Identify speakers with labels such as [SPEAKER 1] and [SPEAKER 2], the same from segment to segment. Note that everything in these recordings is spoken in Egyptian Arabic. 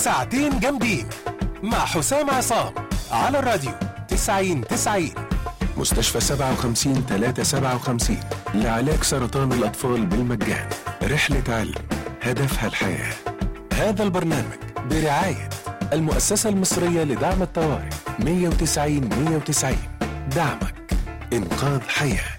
[SPEAKER 1] ساعتين جامدين مع حسام عصام على الراديو 90 90
[SPEAKER 2] مستشفى 57 357 لعلاج سرطان الأطفال بالمجان رحلة علم هدفها الحياة هذا البرنامج برعاية المؤسسة المصرية لدعم الطوارئ 190 190 دعمك إنقاذ حياه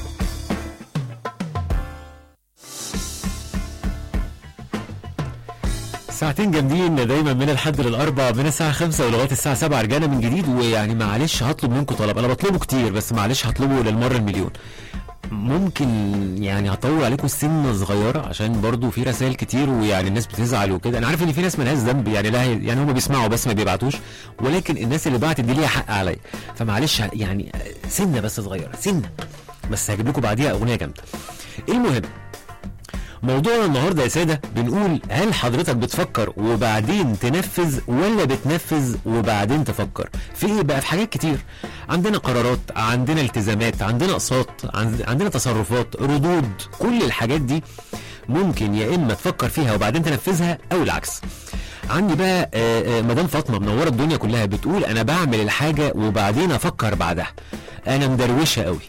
[SPEAKER 3] ساعتين جامدين دايما من الحد للاربع من الساعه 5 ولغايه الساعه 7 رجعنا من جديد ويعني معلش هطلب منكم طلب انا بطلبه كتير بس معلش هطلبه للمره المليون ممكن يعني هطول عليكم سنه صغيره عشان برضو في رسائل كتير ويعني الناس بتزعل وكده انا عارف ان في ناس ملهاش ذنب يعني لا يعني هم بيسمعوا بس ما بيبعتوش ولكن الناس اللي بعتت دي ليها حق عليا فمعلش يعني سنه بس صغيره سنه بس هجيب لكم بعديها اغنيه جامده المهم موضوعنا النهارده يا ساده بنقول هل حضرتك بتفكر وبعدين تنفذ ولا بتنفذ وبعدين تفكر في ايه بقى في حاجات كتير عندنا قرارات عندنا التزامات عندنا اقساط عند- عندنا تصرفات ردود كل الحاجات دي ممكن يا اما تفكر فيها وبعدين تنفذها او العكس عندي بقى آه، آه، مدام فاطمه منوره الدنيا كلها بتقول انا بعمل الحاجه وبعدين افكر بعدها انا مدروشه قوي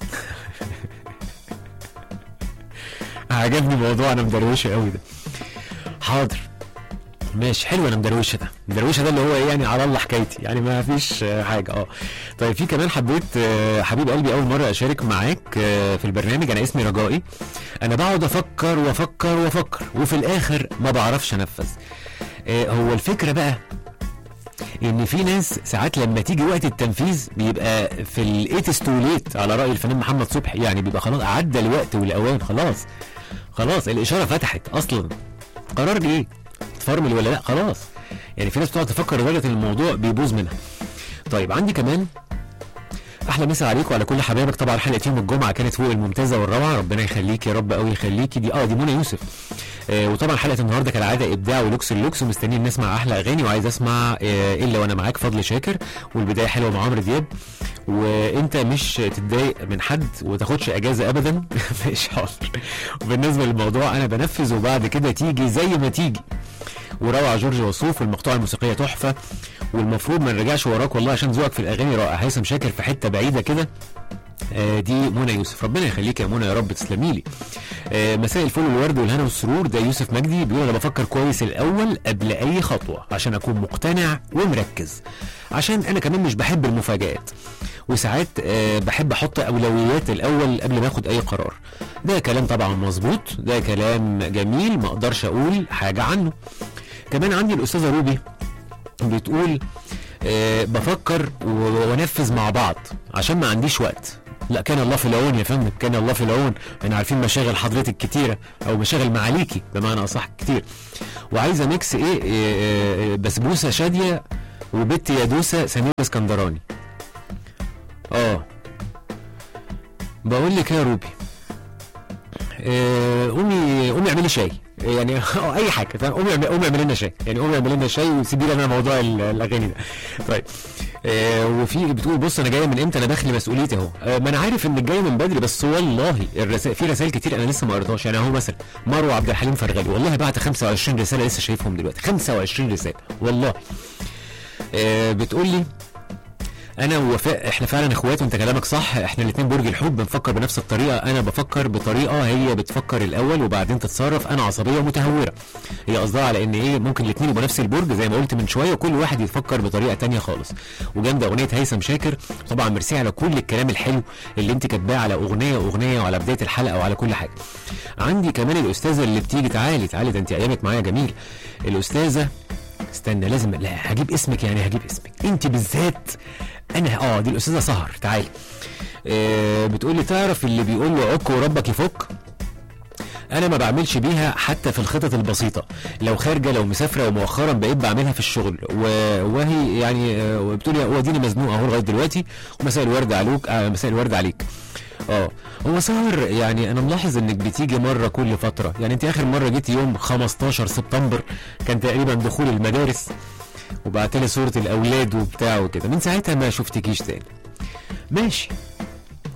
[SPEAKER 3] عجبني موضوع انا مدروشه قوي ده حاضر ماشي حلو انا مدروشه ده مدروشه ده اللي هو ايه يعني على الله حكايتي يعني ما فيش آه، حاجه اه طيب في كمان حبيت آه، حبيب قلبي اول مره اشارك معاك آه، في البرنامج انا اسمي رجائي انا بقعد افكر وافكر وافكر وفي الاخر ما بعرفش انفذ آه، هو الفكره بقى ان في ناس ساعات لما تيجي وقت التنفيذ بيبقى في الايتس تو ليت على راي الفنان محمد صبحي يعني بيبقى خلاص عدى الوقت والاوان خلاص خلاص الاشاره فتحت اصلا قرار ايه تفرمل ولا لا خلاص يعني في ناس بتقعد تفكر لدرجه ان الموضوع بيبوظ منها طيب عندي كمان احلى مسا عليكم وعلى كل حبايبك طبعا حلقه يوم الجمعه كانت فوق الممتازه والروعه ربنا يخليك يا رب قوي يخليكي دي اه دي منى يوسف آه وطبعا حلقه النهارده كالعاده ابداع ولوكس اللوكس ومستنيين نسمع احلى اغاني وعايز اسمع آه الا وانا معاك فضل شاكر والبدايه حلوه مع عمرو دياب وانت مش تتضايق من حد وتاخدش اجازه ابدا مش حاضر وبالنسبه للموضوع انا بنفذ وبعد كده تيجي زي ما تيجي وروعه جورج وسوف والمقطوعه الموسيقيه تحفه والمفروض ما نرجعش وراك والله عشان ذوقك في الاغاني رائع هيثم شاكر في حته بعيده كده آه، دي منى يوسف ربنا يخليك يا منى يا رب تسلمي لي آه، مساء الفل والورد والهنا والسرور ده يوسف مجدي بيقول انا بفكر كويس الاول قبل اي خطوه عشان اكون مقتنع ومركز عشان انا كمان مش بحب المفاجآت وساعات آه، بحب احط اولويات الاول قبل ما اخد اي قرار ده كلام طبعا مظبوط ده كلام جميل ما اقدرش اقول حاجه عنه كمان عندي الاستاذه روبي بتقول آه، بفكر و- وانفذ مع بعض عشان ما عنديش وقت لا كان الله في العون يا فندم كان الله في العون احنا عارفين مشاغل حضرتك كتيره او مشاغل معاليكي بمعنى اصح كتير وعايزه ميكس ايه آه، آه، آه، بسبوسه شاديه وبت يا دوسه سمير اسكندراني اه بقول لك يا روبي آه، قومي قومي اعملي شاي يعني اه اي حاجه فاهم قومي اعملي قومي اعملي لنا شاي يعني قومي اعملي لنا شاي وسيبي لي انا موضوع ال- الاغاني ده طيب آه وفي بتقول بص انا جايه من امتى انا داخل مسؤوليتي اهو آه ما انا عارف انك جايه من بدري بس والله الرسائل في رسائل كتير انا لسه ما قريتهاش يعني اهو مثلا مروه عبد الحليم فرغلي والله بعت 25 رساله لسه شايفهم دلوقتي 25 رساله والله آه بتقول لي انا ووفاء احنا فعلا اخوات وانت كلامك صح احنا الاثنين برج الحب بنفكر بنفس الطريقه انا بفكر بطريقه هي بتفكر الاول وبعدين تتصرف انا عصبيه ومتهوره هي قصدها على ان ايه ممكن الاثنين يبقوا نفس البرج زي ما قلت من شويه وكل واحد يفكر بطريقه تانية خالص وجامده اغنيه هيثم شاكر طبعا ميرسي على كل الكلام الحلو اللي انت كاتباه على اغنيه واغنيه وعلى بدايه الحلقه وعلى كل حاجه عندي كمان الاستاذه اللي بتيجي تعالي تعالي ده انت ايامك معايا جميل الاستاذه استنى لازم لا هجيب اسمك يعني هجيب اسمك انت بالذات انا اه دي الاستاذه سهر تعالي آه بتقولي تعرف اللي بيقول له عك وربك يفك انا ما بعملش بيها حتى في الخطط البسيطه لو خارجه لو مسافره ومؤخرا بقيت بعملها في الشغل و... وهي يعني آه، بتقولي هو ديني مزنوق اهو لغايه دلوقتي ومساء الورد عليك آه مساء الورد عليك اه هو سهر يعني انا ملاحظ انك بتيجي مره كل فتره يعني انت اخر مره جيتي يوم 15 سبتمبر كان تقريبا دخول المدارس وبعت لي صوره الاولاد وبتاع وكده من ساعتها ما شفتكيش تاني ماشي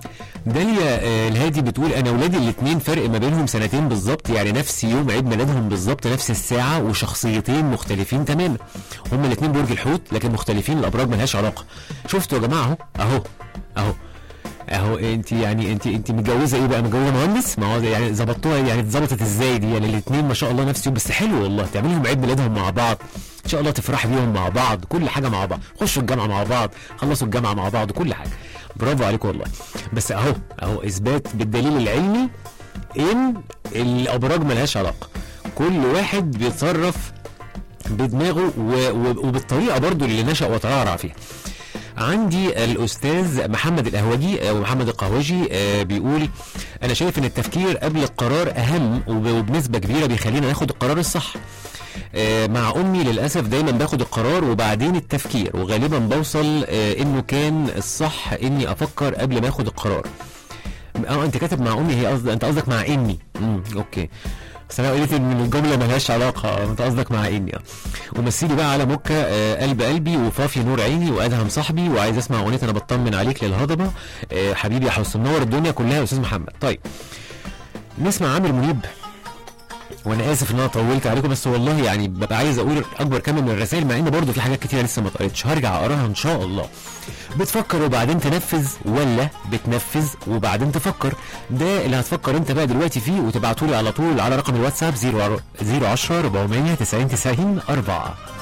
[SPEAKER 3] داليا آه، الهادي بتقول انا اولادي الاثنين فرق ما بينهم سنتين بالظبط يعني نفس يوم عيد ميلادهم بالظبط نفس الساعه وشخصيتين مختلفين تماما هما الاثنين برج الحوت لكن مختلفين الابراج ملهاش علاقه شفتوا يا جماعه اهو اهو اهو اهو انت يعني انت انت متجوزه ايه بقى متجوزه مهندس ما هو ده يعني ظبطوها يعني اتظبطت ازاي دي يعني الاثنين ما شاء الله نفس يوم بس حلو والله تعملوا لهم عيد ميلادهم مع بعض ان شاء الله تفرحي بيهم مع بعض كل حاجه مع بعض خشوا الجامعه مع بعض خلصوا الجامعه مع بعض كل حاجه برافو عليكم والله بس اهو اهو اثبات بالدليل العلمي ان الابراج ملهاش علاقه كل واحد بيتصرف بدماغه و- و- وبالطريقه برضو اللي نشا وترعرع فيها عندي الاستاذ محمد القهوجي آه، ومحمد القهوجي آه، بيقول انا شايف ان التفكير قبل القرار اهم وب- وبنسبه كبيره بيخلينا ناخد القرار الصح آه، مع امي للاسف دايما باخد القرار وبعدين التفكير وغالبا بوصل آه، انه كان الصح اني افكر قبل ما اخد القرار اه انت كاتب مع امي هي قصد انت قصدك مع اني امم اوكي بس انا قلت ان الجمله ملهاش علاقه آه، انت قصدك مع اني اه ومثلي بقى على موكا آه قلب قلبي وفافي نور عيني وادهم صاحبي وعايز اسمع اغنيه انا بطمن عليك للهضبه آه حبيبي يا حسن منور الدنيا كلها يا استاذ محمد طيب نسمع عامر منيب وانا اسف ان انا طولت عليكم بس والله يعني ببقى عايز اقول اكبر كم من الرسائل مع ان برضه في حاجات كتيره لسه ما اتقريتش هرجع اقراها ان شاء الله بتفكر وبعدين تنفذ ولا بتنفذ وبعدين تفكر ده اللي هتفكر انت بقى دلوقتي فيه وتبعتوا لي على طول على رقم الواتساب 010 490 90 4